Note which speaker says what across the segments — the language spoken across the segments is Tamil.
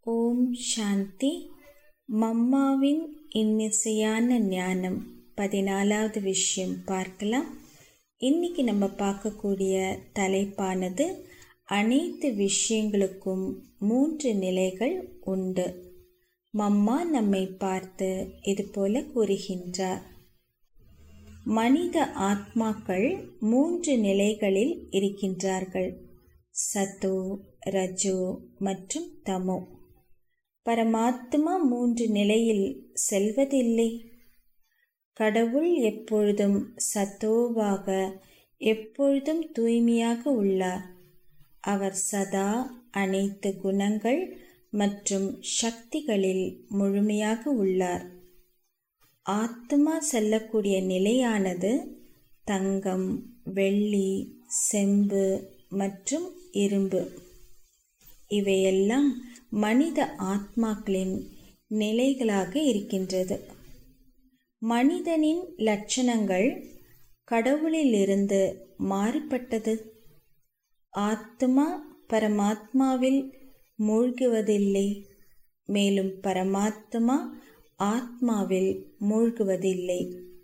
Speaker 1: ஓம் சாந்தி மம்மாவின் இன்னிசையான ஞானம் பதினாலாவது விஷயம் பார்க்கலாம் இன்னைக்கு நம்ம பார்க்கக்கூடிய தலைப்பானது அனைத்து விஷயங்களுக்கும் மூன்று நிலைகள் உண்டு மம்மா நம்மை பார்த்து இது போல கூறுகின்றார் மனித ஆத்மாக்கள் மூன்று நிலைகளில் இருக்கின்றார்கள் சத்தோ ரஜோ மற்றும் தமோ பரமாத்மா மூன்று நிலையில் செல்வதில்லை கடவுள் எப்பொழுதும் சத்தோவாக எப்பொழுதும் தூய்மையாக உள்ளார் அவர் சதா அனைத்து குணங்கள் மற்றும் சக்திகளில் முழுமையாக உள்ளார் ஆத்மா செல்லக்கூடிய நிலையானது தங்கம் வெள்ளி செம்பு மற்றும் இரும்பு இவையெல்லாம் மனித ஆத்மாக்களின் நிலைகளாக இருக்கின்றது மனிதனின் லட்சணங்கள் கடவுளிலிருந்து மாறுபட்டது ஆத்மா பரமாத்மாவில் மூழ்குவதில்லை மேலும் பரமாத்மா ஆத்மாவில் மூழ்குவதில்லை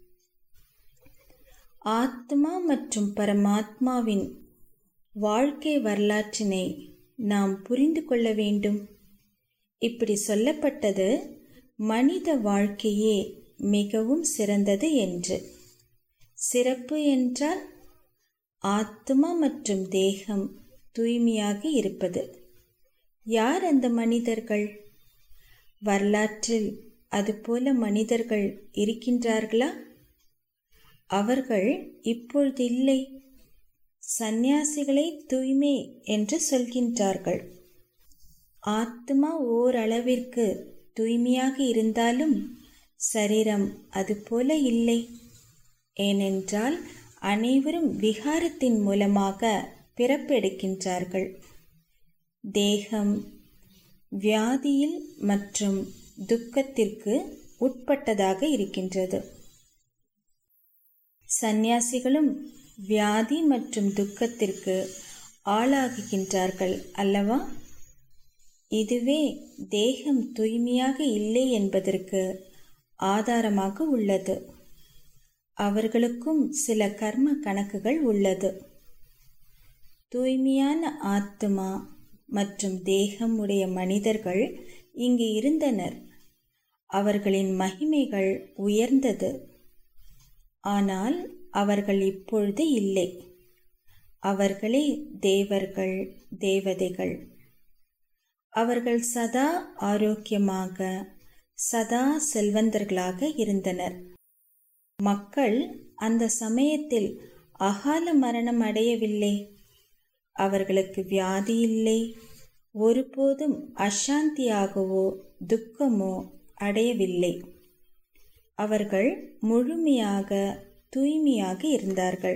Speaker 1: ஆத்மா மற்றும் பரமாத்மாவின் வாழ்க்கை வரலாற்றினை நாம் புரிந்து கொள்ள வேண்டும் இப்படி சொல்லப்பட்டது மனித வாழ்க்கையே மிகவும் சிறந்தது என்று சிறப்பு என்றால் ஆத்மா மற்றும் தேகம் தூய்மையாக இருப்பது யார் அந்த மனிதர்கள் வரலாற்றில் அதுபோல மனிதர்கள் இருக்கின்றார்களா அவர்கள் இப்பொழுது இல்லை சந்நியாசிகளை தூய்மை என்று சொல்கின்றார்கள் ஆத்மா ஓரளவிற்கு தூய்மையாக இருந்தாலும் சரீரம் அதுபோல இல்லை ஏனென்றால் அனைவரும் விகாரத்தின் மூலமாக பிறப்பெடுக்கின்றார்கள் தேகம் வியாதியில் மற்றும் துக்கத்திற்கு உட்பட்டதாக இருக்கின்றது சந்நியாசிகளும் வியாதி மற்றும் துக்கத்திற்கு ஆளாகுகின்றார்கள் அல்லவா இதுவே தேகம் தூய்மையாக இல்லை என்பதற்கு ஆதாரமாக உள்ளது அவர்களுக்கும் சில கர்ம கணக்குகள் உள்ளது தூய்மையான ஆத்மா மற்றும் தேகம் உடைய மனிதர்கள் இங்கு இருந்தனர் அவர்களின் மகிமைகள் உயர்ந்தது ஆனால் அவர்கள் இப்பொழுது இல்லை அவர்களே தேவர்கள் தேவதைகள் அவர்கள் சதா ஆரோக்கியமாக சதா செல்வந்தர்களாக இருந்தனர் மக்கள் அந்த சமயத்தில் அகால மரணம் அடையவில்லை அவர்களுக்கு வியாதி இல்லை ஒருபோதும் அசாந்தியாகவோ துக்கமோ அடையவில்லை அவர்கள் முழுமையாக தூய்மையாக இருந்தார்கள்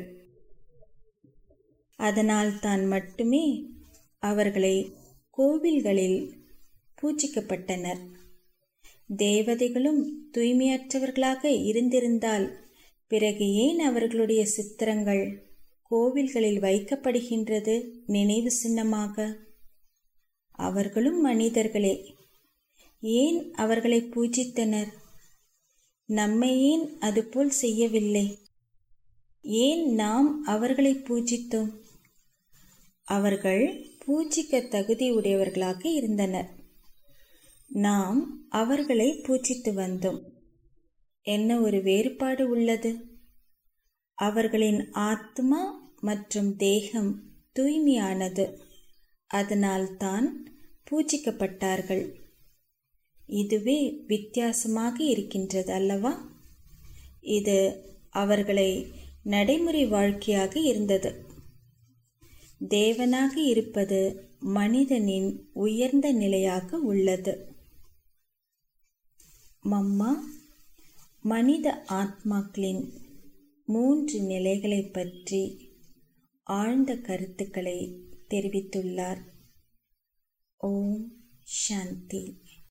Speaker 1: அதனால் தான் மட்டுமே அவர்களை கோவில்களில் பூஜிக்கப்பட்டனர் தேவதைகளும் தூய்மையற்றவர்களாக இருந்திருந்தால் பிறகு ஏன் அவர்களுடைய சித்திரங்கள் கோவில்களில் வைக்கப்படுகின்றது நினைவு சின்னமாக அவர்களும் மனிதர்களே ஏன் அவர்களை பூஜித்தனர் நம்மை ஏன் அதுபோல் செய்யவில்லை ஏன் நாம் அவர்களை பூஜித்தோம் அவர்கள் பூஜிக்க தகுதி உடையவர்களாக இருந்தனர் நாம் அவர்களை பூஜித்து வந்தோம் என்ன ஒரு வேறுபாடு உள்ளது அவர்களின் ஆத்மா மற்றும் தேகம் தூய்மையானது அதனால்தான் பூஜிக்கப்பட்டார்கள் இதுவே வித்தியாசமாக இருக்கின்றது அல்லவா இது அவர்களை நடைமுறை வாழ்க்கையாக இருந்தது தேவனாக இருப்பது மனிதனின் உயர்ந்த நிலையாக உள்ளது மம்மா மனித ஆத்மாக்களின் மூன்று நிலைகளை பற்றி ஆழ்ந்த கருத்துக்களை தெரிவித்துள்ளார் ஓம் சாந்தி